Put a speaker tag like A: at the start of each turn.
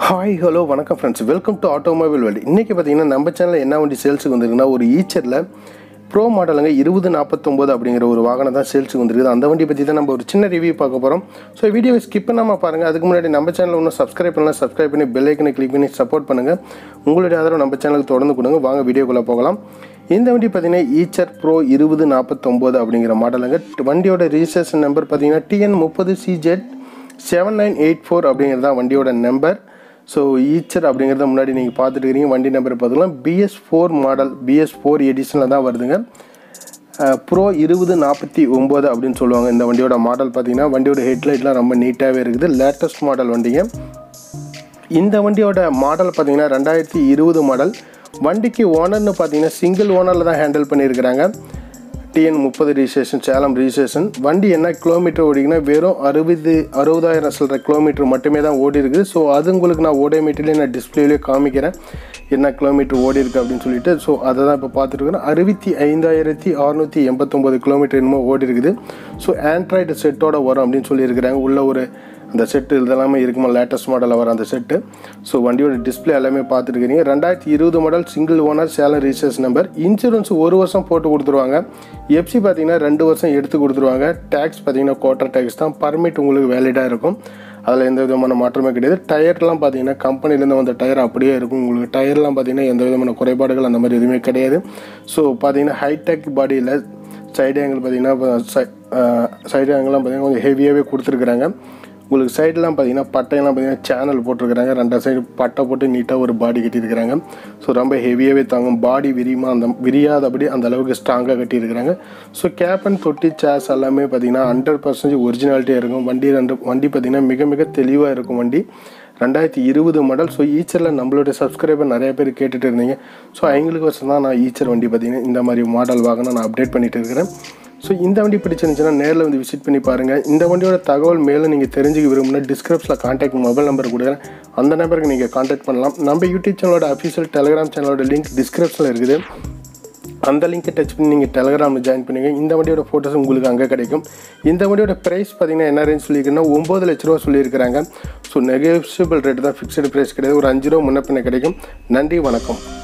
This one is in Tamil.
A: ஹாய் ஹலோ வணக்கம் friends welcome to automobile world இன்றைக்கி பார்த்தீங்கன்னா நம்ம சேனலில் என்ன வண்டி சேல்ஸுக்கு வந்திருக்குன்னா ஒரு ஈச்சரில் ப்ரோ மாடலுங்க இருபது நாற்பத்தொம்போது அப்படிங்கிற ஒரு வாகனம் தான் சேல்ஸுக்கு வந்திருக்குது அந்த வண்டி பற்றி தான் நம்ம ஒரு சின்ன ரிவ்யூ பார்க்க போகிறோம் ஸோ வீடியோவை ஸ்கிப் பண்ணாமல் பாருங்கள் அதுக்கு முன்னாடி நம்ம சேனல் ஒன்றும் சப்ஸ்கிரைப் பண்ணலாம் சப்ஸ்கிரைப் பண்ணி பெல் ஐக்கனை கிளிக் பண்ணி சப்போர்ட் பண்ணுங்கள் உங்களுடைய ஆதரவு நம்ம சேனலுக்கு தொடர்ந்து கொடுங்க வாங்க வீடியோக்குள்ளே போகலாம் இந்த வண்டி பார்த்தீங்கன்னா ஈச்சர் ப்ரோ இருபது நாற்பத்தொம்போது அப்படிங்கிற மாடலுங்க வண்டியோட ரிஜிஸ்ட்ரேஷன் நம்பர் பார்த்தீங்கன்னா டிஎன் முப்பது C Z seven nine eight four அப்படிங்கிறது தான் வண்டியோட நம்பர் ஸோ ஈச்சர் அப்படிங்கிறத முன்னாடி நீங்கள் பார்த்துட்டு இருக்கிறீங்க வண்டி நம்பர் பார்த்துக்கலாம் BS four model BS four எடிஷனில் தான் வருதுங்க ப்ரோ இருபது நாற்பத்தி ஒம்பது அப்படின்னு சொல்லுவாங்க இந்த வண்டியோட மாடல் பார்த்தீங்கன்னா வண்டியோட ஹெட்லைட்லாம் ரொம்ப நீட்டாகவே இருக்குது லேட்டஸ்ட் மாடல் வண்டிங்க இந்த வண்டியோட மாடல் பார்த்தீங்கன்னா ரெண்டாயிரத்தி இருபது மாடல் வண்டிக்கு ஓனர்னு பார்த்தீங்கன்னா சிங்கிள் ஓனரில் தான் ஹேண்டில் பண்ணியிருக்கிறாங்க டிஎன் முப்பது ரிஜிஸ்ட்ரேஷன் சேலம் ரிஜிஸ்ட்ரேஷன் வண்டி என்ன கிலோமீட்டர் ஓடிங்கன்னா வெறும் அறுபது அறுபதாயிரம் சொல்கிற கிலோமீட்டர் மட்டுமே தான் ஓடி இருக்குது ஸோ அது உங்களுக்கு நான் ஓடோமீட்டர்லேயே நான் டிஸ்பிளேலேயே காமிக்கிறேன் என்ன கிலோமீட்டர் ஓடி இருக்குது அப்படின்னு சொல்லிட்டு ஸோ அதை தான் இப்போ பார்த்துட்டு இருக்கிறேன் அறுபத்தி ஐந்தாயிரத்தி அறுநூற்றி எண்பத்தொம்போது கிலோமீட்டர் என்னமோ ஓடி இருக்குது ஸோ ஆண்ட்ராய்டு செட்டோட வரும் அப்படின்னு சொல்லியிருக்கிறாங்க உள்ள ஒரு அந்த செட்டு இதெல்லாமே இருக்குமா லேட்டஸ்ட் மாடலில் வர அந்த செட்டு ஸோ வண்டியோட டிஸ்பிளே எல்லாமே பார்த்துருக்கிறீங்க ரெண்டாயிரத்தி இருபது model single owner Salem registration number insurance ஒரு வருஷம் போட்டு கொடுத்துருவாங்க எஃப்சி பார்த்தீங்கன்னா ரெண்டு வருஷம் எடுத்து கொடுத்துருவாங்க டேக்ஸ் பார்த்தீங்கன்னா குவார்டர் டேக்ஸ் தான் பர்மிட் உங்களுக்கு வேலிடாக இருக்கும் அதில் எந்த விதமான மாற்றமே கிடையாது டயர்லாம் பார்த்தீங்கன்னா கம்பெனிலேருந்து வந்த டயர் அப்படியே இருக்கும் உங்களுக்கு டயர்லாம் பார்த்தீங்கன்னா எந்த விதமான குறைபாடுகள் அந்த மாதிரி எதுவுமே கிடையாது ஸோ பார்த்தீங்கன்னா ஹைடெக் பாடியில் சைடு ஆங்கிள் பார்த்தீங்கன்னா சைடு ஆங்கிள்லாம் பார்த்தீங்கன்னா கொஞ்சம் ஹெவியாகவே கொடுத்துருக்குறாங்க உங்களுக்கு சைடெலாம் பார்த்தீங்கன்னா பட்டையெல்லாம் பார்த்தீங்கன்னா சேனல் போட்டிருக்கிறாங்க ரெண்டு சைடு பட்டை போட்டு நீட்டாக ஒரு பாடி கட்டியிருக்கிறாங்க ஸோ ரொம்ப ஹெவியாகவே தாங்கும் பாடி விரியுமா அந்த விரியாதபடி அந்த அளவுக்கு ஸ்ட்ராங்காக கட்டியிருக்கிறாங்க ஸோ கேப்பன் தொட்டி சேர்ஸ் எல்லாமே பார்த்தீங்கன்னா ஹண்ட்ரட் பர்சன்டேஜ் ஒரிஜினாலிட்டியாக இருக்கும் வண்டி ரெண்டு வண்டி பார்த்தீங்கன்னா மிக மிக தெளிவாக இருக்கும் வண்டி ரெண்டாயிரத்தி இருபது மாடல் ஸோ ஈச்சரில் நம்மளுடைய சப்ஸ்கிரைபர் நிறைய பேர் கேட்டுட்டு இருந்தீங்க ஸோ அவங்களுக்கு வருஷம் தான் நான் ஈச்சர் வண்டி பார்த்தீங்கன்னா இந்த மாதிரி மாடல் வாகனம் நான் அப்டேட் பண்ணிட்டு இருக்கிறேன் ஸோ இந்த வண்டி பிடிச்சிருந்துச்சுன்னா நேரில் வந்து விசிட் பண்ணி பாருங்கள் இந்த வண்டியோட தகவல் மேலே நீங்கள் தெரிஞ்சுக்க விரும்புனா டிஸ்கிரிப்ஷனில் கான்டாக்ட் மொபைல் நம்பர் கொடுக்குறேன் அந்த நம்பருக்கு நீங்கள் கான்டாக்ட் பண்ணலாம் நம்ம யூடியூப் சேனலோட அஃபீஷியல் டெலிகிராம் சேனலோட லிங்க் டிஸ்கிரிப்ஷனில் இருக்குது அந்த லிங்க்கை டச் பண்ணி நீங்கள் டெலிகிராமில் ஜாயின் பண்ணுங்க இந்த வண்டியோட ஃபோட்டோஸ் உங்களுக்கு அங்கே கிடைக்கும் இந்த வண்டியோட ப்ரைஸ் பார்த்தீங்கன்னா என்ன ரேஞ்ச் சொல்லியிருக்குன்னா ஒம்பது லட்ச ரூபா சொல்லியிருக்கிறாங்க ஸோ நெகோசியபிள் ரேட் தான் ஃபிக்ஸ்டு ப்ரைஸ் கிடையாது ஒரு அஞ்சு ரூபா முன்ன பின்ன கிடைக்கும் நன்றி வணக்கம்